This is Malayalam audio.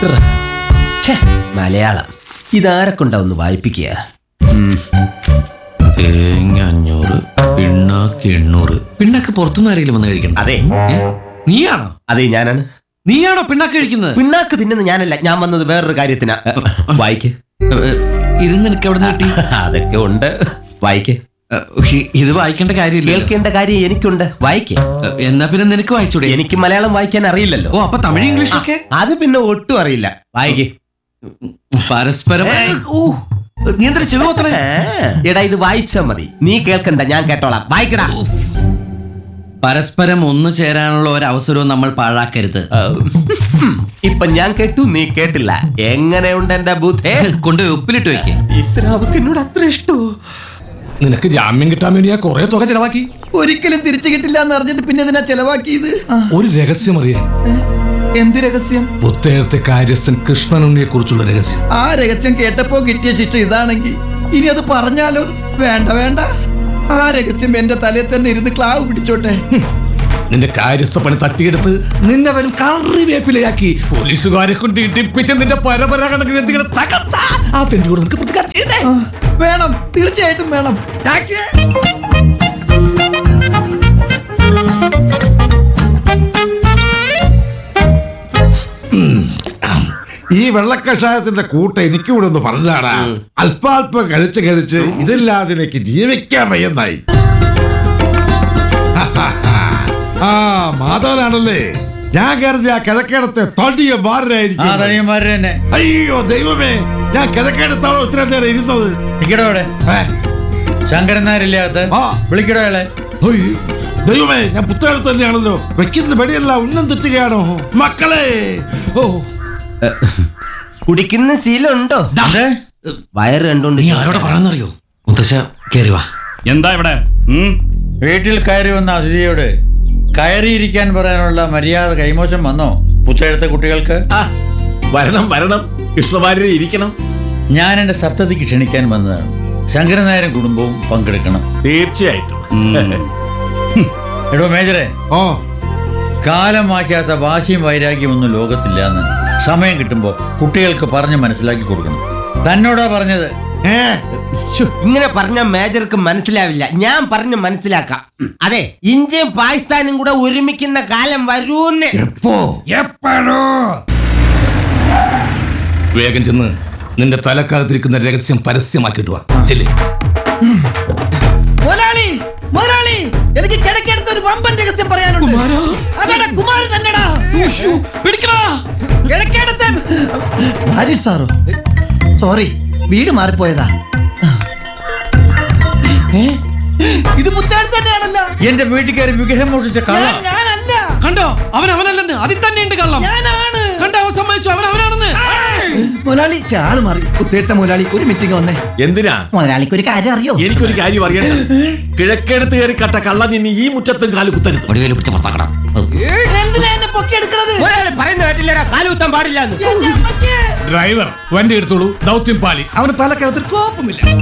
ട്ര. ഛെ, മലയാളം ഇതാരെ കൊണ്ടാ ഒന്ന് വായിപ്പിക്കുക ഉം. തേങ്ങ അഞ്ഞൂറ് പിണ്ണാക്ക് എണ്ണൂറ് പിണ്ണാക്ക് പുറത്തുനിന്ന് ആരെങ്കിലും വന്ന് കഴിക്കണ്ട അതെ ഏ? നീയാണോ അതെ ഞാനാണ് നീയാണോ പിണ്ണാക്ക് കഴിക്കുന്നത് പിണ്ണാക്ക് തിന്നുന്ന ഞാനല്ല ഞാൻ വന്നത് വേറൊരു കാര്യത്തിനാ വായിക്ക് ഏ, ഏ, ഇത് നിനക്ക് എവിടെ നിന്ന് കിട്ടി അതൊക്കെ ഉണ്ട് വായിക്ക് ഏ, ഇ- ഇത് വായിക്കേണ്ട കാര്യമില്ല കേൾക്കേണ്ട കാര്യം എനിക്കുണ്ട് വായിക്ക് എന്നാ പിന്നെ നിനക്ക് വായിച്ചൂടെ എനിക്ക് മലയാളം വായിക്കാൻ അറിയില്ലല്ലോ ഓ അപ്പൊ തമിഴ് ഇംഗ്ലീഷ് ഒക്കെ അത് പിന്നെ ഒട്ടും അറിയില്ല വായിക്ക് പരസ്പരം ഊ, നീ എന്താ ചെവി പോത്തണേ എടാ ഇത് വായിച്ചാ മതി നീ കേൾക്കണ്ട ഞാൻ കേട്ടോളാം വായിക്കടാ പരസ്പരം ഒന്നു ചേരാനുള്ള ഒരു അവസരവും നമ്മൾ പാഴാക്കരുത് ഉം. ഇപ്പൊ ഞാൻ കേട്ടു നീ കേട്ടില്ല എങ്ങനെയുണ്ട് എന്റെ ബുദ്ധേ കൊണ്ടുപോയി ഉപ്പിലിട്ട് വെക്കേ ഇസ്രാവക്ക് എന്നോട് അത്ര ഇഷ്ടോ നിനക്ക് ജാമ്യം കിട്ടാൻ വേണ്ടി ഞാൻ കുറെ തുക ചെലവാക്കി ഒരിക്കലും തിരിച്ചു കിട്ടില്ല എന്ന് അറിഞ്ഞിട്ട് പിന്നെ ഇതിനാ ചെലവാക്കിയത് ആ, ഒരു രഹസ്യം അറിയാൻ എന്ത് രഹസ്യം പുത്തേഴത്തെ കാര്യസ്ഥൻ കൃഷ്ണനുണ്ണിയെ കുറിച്ചുള്ള രഹസ്യം ആ രഹസ്യം കേട്ടപ്പോ കിട്ടിയ ശിക്ഷ ഇതാണെങ്കിൽ ഇനി അത് പറഞ്ഞാലോ വേണ്ട വേണ്ട ആ രഹസ്യം എന്റെ തലയിൽ തന്നെ ഇരുന്ന് ക്ലാവ് പിടിച്ചോട്ടെ നിന്റെ കാര്യസ്ഥ പണി തട്ടിയെടുത്ത് നിന്നെ വരും കറിവേപ്പിലയാക്കി പോലീസുകാരെ കൊണ്ട് ഇടിപ്പിച്ച് നിന്റെ പരമ്പരാഗത ഗ്രന്ഥികളെ തകർത്ത ആ തെണ്ടി കൂടെ നിനക്ക് പ്രതികാരം ചെയ്യണ്ടേ? ആ, വേണം തീർച്ചയായിട്ടും വേണം ടാക്സി ഈ വെള്ളക്കഷായത്തിന്റെ കൂട്ട എനിക്കും കൂടെ ഒന്ന് പറഞ്ഞാടാ അല്പാൽപ്പം കഴിച്ച് കഴിച്ച് ഇതില്ലാതെ എനിക്ക് ജീവിക്കാൻ വയ്യെന്നായി ആ മാധവനാണല്ലേ ഞാൻ കരുതി ആ കിഴക്കേടത്തെ തൊണ്ടിയ ആ മാറിനായിരിക്കും തനിയന്മാര് തന്നെ അയ്യോ ദൈവമേ ഞാൻ കിഴക്കേടത്താണോ ഇത്രയും നേരം ഇരുന്നത് നിക്കടോ അവിടെ ഏ, ശങ്കരൻ നായരില്ലേ അകത്ത് ആ. വിളിക്കടോ അയാളെ അയ്യോ, ദൈവമേ ഞാൻ പുത്തേടത്ത് തന്നെയാണല്ലോ വെക്കുന്ന വെടിയല്ല ഉന്നം തെറ്റുകയാണോ മക്കളെ ഓ കുടിക്കുന്ന ശീലമുണ്ടോ എന്തേ? വയറ് കണ്ടോണ്ട് നീ ആരോടെ പറയാന്നറിയോ മുത്തശ്ശ കേറി വാ എന്താ ഇവിടെ ഉം? വീട്ടിൽ കയറി വന്ന അതിഥിയോട് കയറിയിരിക്കാൻ പറയാനുള്ള മര്യാദ കൈമോശം വന്നോ പുത്തേഴത്തെ കുട്ടികൾക്ക് ആ, വരണം വരണം കൃഷ്ണവാര്യർ ഇരിക്കണം ഞാൻ എന്റെ സപ്തതിക്ക് ക്ഷണിക്കാൻ വന്നതാണ് ശങ്കരൻ നായരും കുടുംബവും പങ്കെടുക്കണം തീർച്ചയായിട്ടും എടോ മേജറെ ഓ കാലം മാറ്റാത്ത വാശിയും വൈരാഗ്യം ഒന്നും ലോകത്തില്ലാന്ന് സമയം കിട്ടുമ്പോൾ കുട്ടികൾക്ക് പറഞ്ഞ് മനസ്സിലാക്കി കൊടുക്കണം തന്നോടാ പറഞ്ഞത് ഏ ശ്ശോ, ഇങ്ങനെ പറഞ്ഞ മേജർക്ക് മനസ്സിലാവില്ല ഞാൻ പറഞ്ഞ് മനസ്സിലാക്കാം ഉം. അതെ ഇന്ത്യയും പാകിസ്ഥാനും കൂടെ ഒരുമിക്കുന്ന കാലം വരൂന്ന് എപ്പോ എപ്പോഴോ വേഗം ചെന്ന് നിന്റെ തലക്കകത്തിരിക്കുന്ന രഹസ്യം പരസ്യമാക്കിയിട്ട് വാ ചെല്ലേ മുതലാളി മുതലാളി എനിക്ക് കിടക്കെടുത്ത ഒരു വമ്പൻ രഹസ്യം പറയാനുണ്ട് അതെടാ കുമാരൻ തന്നെടാ കിഴക്കേടത്തെ ഭാര്യ സാറോ സോറി വീട് മാറിപ്പോയതാ ഏ? ഇത് മുത്താഴ് തന്നെയാണല്ലോ എന്റെ വീട്ടിൽ കയറി വിഗ്രഹം മോഷിച്ച കള്ള ഞാൻ- ഞാനല്ല കണ്ടോ അവൻ അവനല്ലെന്ന് അതിൽ തന്നെയുണ്ട് കള്ളം ഞാനാണ് കണ്ടോ അവൻ സമ്മതിച്ചു അവൻ അവനാണെന്ന് മുതലാളി ഛെ, ആള് മാറി കുത്തേട്ട മുതലാളി ഒരു മീറ്റിംഗ് വന്നേ എന്തിനാ മുതലാളിക്ക് ഒരു കാര്യം അറിയോ എനിക്കൊരു കാര്യം അറിയണ്ട കിഴക്കേടത്ത് കയറി കട്ട കള്ള നിന്നെ ഈ മുറ്റത്തും കാല് കുത്തരുത് ഒടിവേല് പിടിച്ച് പുറത്താക്കണം എന്തിനാ എന്നെ പൊക്കി എടുക്കണത് മുതലാളി പറയുന്ന കേട്ടില്ലടാ കാലുകുത്താൻ പാടില്ല എന്റെ അമ്മച്ചിയെ. ഡ്രൈവർ വണ്ടി എടുത്തോളൂ ദൗത്യം പാലി അവന് തലക്കകത്തൊരു കോപ്പമില്ല